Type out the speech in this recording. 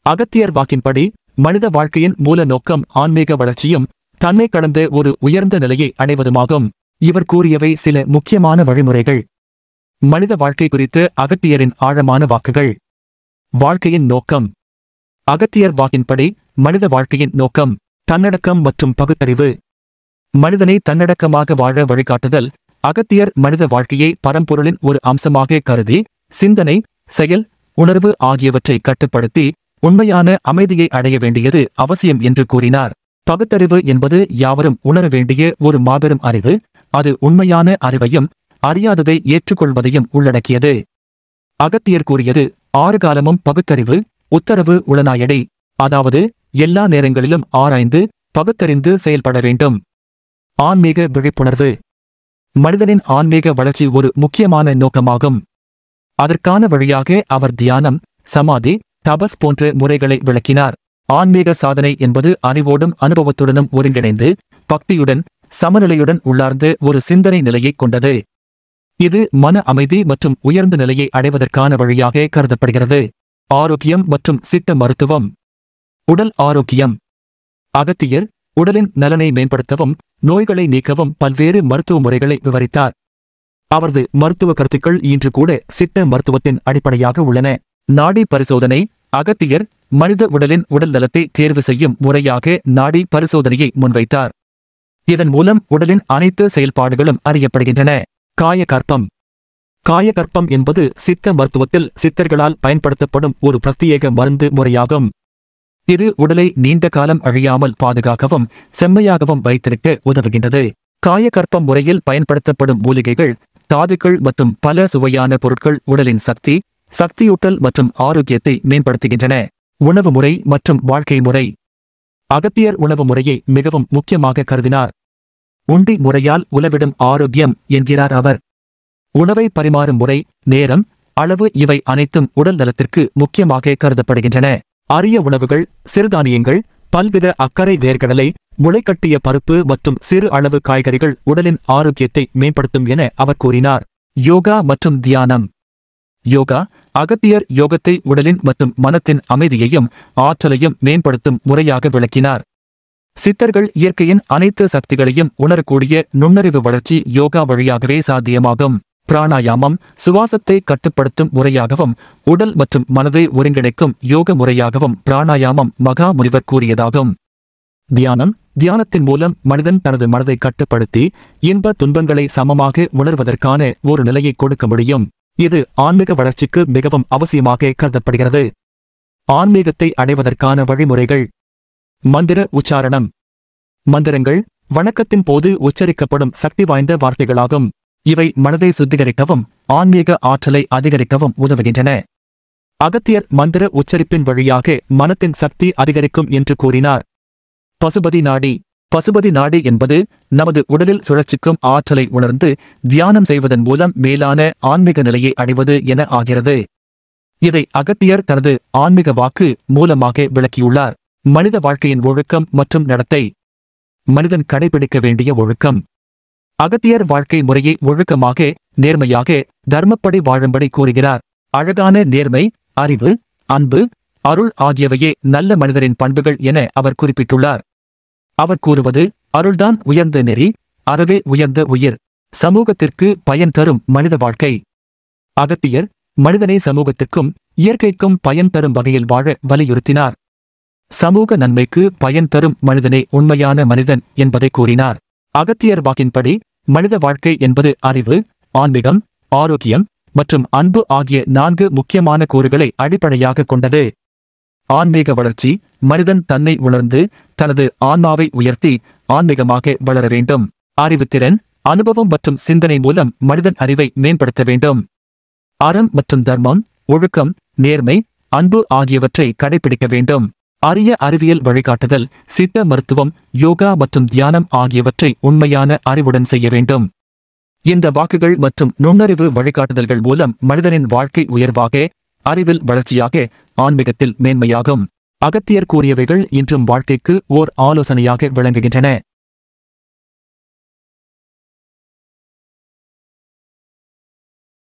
அகத்தியர் வாக்கின்படி மனித வாழ்க்கையின் மூல நோக்கம் ஆன்மீக வளர்ச்சியும் தன்னை கடந்த ஒரு உயர்ந்த நிலையை அடைவதுமாகும் இவர் கூறியவை சில முக்கியமான வழிமுறைகள் மனித வாழ்க்கை குறித்து அகத்தியரின் ஆழமான வாக்குகள் வாழ்க்கையின் நோக்கம் அகத்தியர் வாக்கின்படி மனித வாழ்க்கையின் நோக்கம் தன்னடக்கம் மற்றும் பகுத்தறிவு மனிதனை தன்னடக்கமாக வாழ வழிகாட்டுதல் அகத்தியர் மனித வாழ்க்கையை பரம்பொருளின் ஒரு அம்சமாக கருதி சிந்தனை செயல் உணர்வு ஆகியவற்றை கட்டுப்படுத்தி உண்மையான அமைதியை அடைய வேண்டியது அவசியம் என்று கூறினார் பகுத்தறிவு என்பது யாவரும் உணர வேண்டிய ஒரு மாபெரும் அறிவு அது உண்மையான அறிவையும் அறியாததை ஏற்றுக்கொள்வதையும் உள்ளடக்கியது அகத்தியர் கூறியது ஆறு காலமும் பகுத்தறிவு உத்தரவு உளனாயடை அதாவது எல்லா நேரங்களிலும் ஆராய்ந்து பகுத்தறிந்து செயல்பட வேண்டும் ஆன்மீக விழிப்புணர்வு மனிதனின் ஆன்மீக வளர்ச்சி ஒரு முக்கியமான நோக்கமாகும் அதற்கான வழியாக அவர் தியானம் சமாதி தபஸ் போன்ற முறைகளை விளக்கினார் ஆன்மீக சாதனை என்பது அறிவோடும் அனுபவத்துடனும் ஒருங்கிணைந்து பக்தியுடன் சமநிலையுடன் உள்ளார்ந்த ஒரு சிந்தனை நிலையைக் கொண்டது இது மன அமைதி மற்றும் உயர்ந்த நிலையை அடைவதற்கான வழியாக கருதப்படுகிறது ஆரோக்கியம் மற்றும் சித்த மருத்துவம் உடல் ஆரோக்கியம் அகத்தியர் உடலின் நலனை மேம்படுத்தவும் நோய்களை நீக்கவும் பல்வேறு மருத்துவ முறைகளை விவரித்தார் அவரது மருத்துவ கருத்துக்கள் இன்று கூட சித்த மருத்துவத்தின் அடிப்படையாக உள்ளன நாடி பரிசோதனை அகத்தியர் மனித உடலின் உடல் நலத்தை தேர்வு செய்யும் முறையாக நாடி பரிசோதனையை முன்வைத்தார் இதன் மூலம் உடலின் அனைத்து செயல்பாடுகளும் அறியப்படுகின்றன காயகற்பம் காயகற்பம் என்பது சித்த மருத்துவத்தில் சித்தர்களால் பயன்படுத்தப்படும் ஒரு பிரத்யேக மருந்து முறையாகும் இது உடலை நீண்ட காலம் அழியாமல் பாதுகாக்கவும் செம்மையாகவும் வைத்திருக்க உதவுகின்றது காயகற்பம் முறையில் பயன்படுத்தப்படும் மூலிகைகள் தாதுக்கள் மற்றும் பல சுவையான பொருட்கள் உடலின் சக்தி சக்தியூட்டல் மற்றும் ஆரோக்கியத்தை மேம்படுத்துகின்றன உணவு முறை மற்றும் வாழ்க்கை முறை அகத்தியர் உணவு முறையை மிகவும் முக்கியமாக கருதினார் உண்டி முறையால் உலவிடும் ஆரோக்கியம் என்கிறார் அவர் உணவை பரிமாறும் முறை நேரம் அளவு இவை அனைத்தும் உடல் நலத்திற்கு முக்கியமாக கருதப்படுகின்றன அரிய உணவுகள் சிறுதானியங்கள் பல்வித அக்கறை வேர்க்கடலை முளைக்கட்டிய பருப்பு மற்றும் சிறு அளவு காய்கறிகள் உடலின் ஆரோக்கியத்தை மேம்படுத்தும் என அவர் கூறினார் யோகா மற்றும் தியானம் யோகா அகத்தியர் யோகத்தை உடலின் மற்றும் மனத்தின் அமைதியையும் ஆற்றலையும் மேம்படுத்தும் முறையாக விளக்கினார் சித்தர்கள் இயற்கையின் அனைத்து சக்திகளையும் உணரக்கூடிய நுண்ணறிவு வளர்ச்சி யோகா வழியாகவே சாத்தியமாகும் பிராணாயாமம் சுவாசத்தை கட்டுப்படுத்தும் முறையாகவும் உடல் மற்றும் மனதை ஒருங்கிணைக்கும் யோக முறையாகவும் பிராணாயாமம் மகா முனிவர் கூறியதாகும் தியானம் தியானத்தின் மூலம் மனிதன் தனது மனதை கட்டுப்படுத்தி இன்ப துன்பங்களை சமமாக உணர்வதற்கான ஒரு நிலையை கொடுக்க முடியும் இது ஆன்மீக வளர்ச்சிக்கு மிகவும் அவசியமாக கருதப்படுகிறது ஆன்மீகத்தை அடைவதற்கான வழிமுறைகள் மந்திர உச்சாரணம் மந்திரங்கள் வணக்கத்தின் போது உச்சரிக்கப்படும் சக்தி வாய்ந்த வார்த்தைகளாகும் இவை மனதை சுத்திகரிக்கவும் ஆன்மீக ஆற்றலை அதிகரிக்கவும் உதவுகின்றன அகத்தியர் மந்திர உச்சரிப்பின் வழியாக மனத்தின் சக்தி அதிகரிக்கும் என்று கூறினார் பசுபதி நாடி பசுபதி நாடி என்பது நமது உடலில் சுழற்சிக்கும் ஆற்றலை உணர்ந்து தியானம் செய்வதன் மூலம் மேலான ஆன்மீக நிலையை அடைவது என ஆகிறது இதை அகத்தியர் தனது ஆன்மீக வாக்கு மூலமாக விளக்கியுள்ளார் மனித வாழ்க்கையின் ஒழுக்கம் மற்றும் நடத்தை மனிதன் கடைபிடிக்க வேண்டிய ஒழுக்கம் அகத்தியர் வாழ்க்கை முறையை ஒழுக்கமாக நேர்மையாக தர்மப்படி வாழும்படி கூறுகிறார் அழகான நேர்மை அறிவு அன்பு அருள் ஆகியவையே நல்ல மனிதரின் பண்புகள் என அவர் குறிப்பிட்டுள்ளார் அவர் கூறுவது அருள்தான் உயர்ந்த நெறி அறவே உயர்ந்த உயிர் சமூகத்திற்கு பயன் தரும் மனித வாழ்க்கை அகத்தியர் மனிதனை சமூகத்திற்கும் இயற்கைக்கும் பயன் தரும் வகையில் வாழ வலியுறுத்தினார் சமூக நன்மைக்கு பயன் தரும் மனிதனே உண்மையான மனிதன் என்பதை கூறினார் அகத்தியர் வாக்கின்படி மனித வாழ்க்கை என்பது அறிவு ஆன்மீகம் ஆரோக்கியம் மற்றும் அன்பு ஆகிய நான்கு முக்கியமான கூறுகளை அடிப்படையாக கொண்டது ஆன்மீக வளர்ச்சி மனிதன் தன்னை உணர்ந்து தனது ஆன்மாவை உயர்த்தி ஆன்மீகமாக வளர வேண்டும் அறிவுத்திறன் அனுபவம் மற்றும் சிந்தனை மூலம் மனிதன் அறிவை மேம்படுத்த வேண்டும் அறம் மற்றும் தர்மம் ஒழுக்கம் நேர்மை அன்பு ஆகியவற்றை கடைபிடிக்க வேண்டும் அரிய அறிவியல் வழிகாட்டுதல் சித்த மருத்துவம் யோகா மற்றும் தியானம் ஆகியவற்றை உண்மையான அறிவுடன் செய்ய வேண்டும் இந்த வாக்குகள் மற்றும் நுண்ணறிவு வழிகாட்டுதல்கள் மூலம் மனிதனின் வாழ்க்கை உயர்வாக அறிவில் வளர்ச்சியாக ஆன்மீகத்தில் மேன்மையாகும் அகத்தியர் கூறியவைகள் இன்றும் வாழ்க்கைக்கு ஓர் ஆலோசனையாக விளங்குகின்றன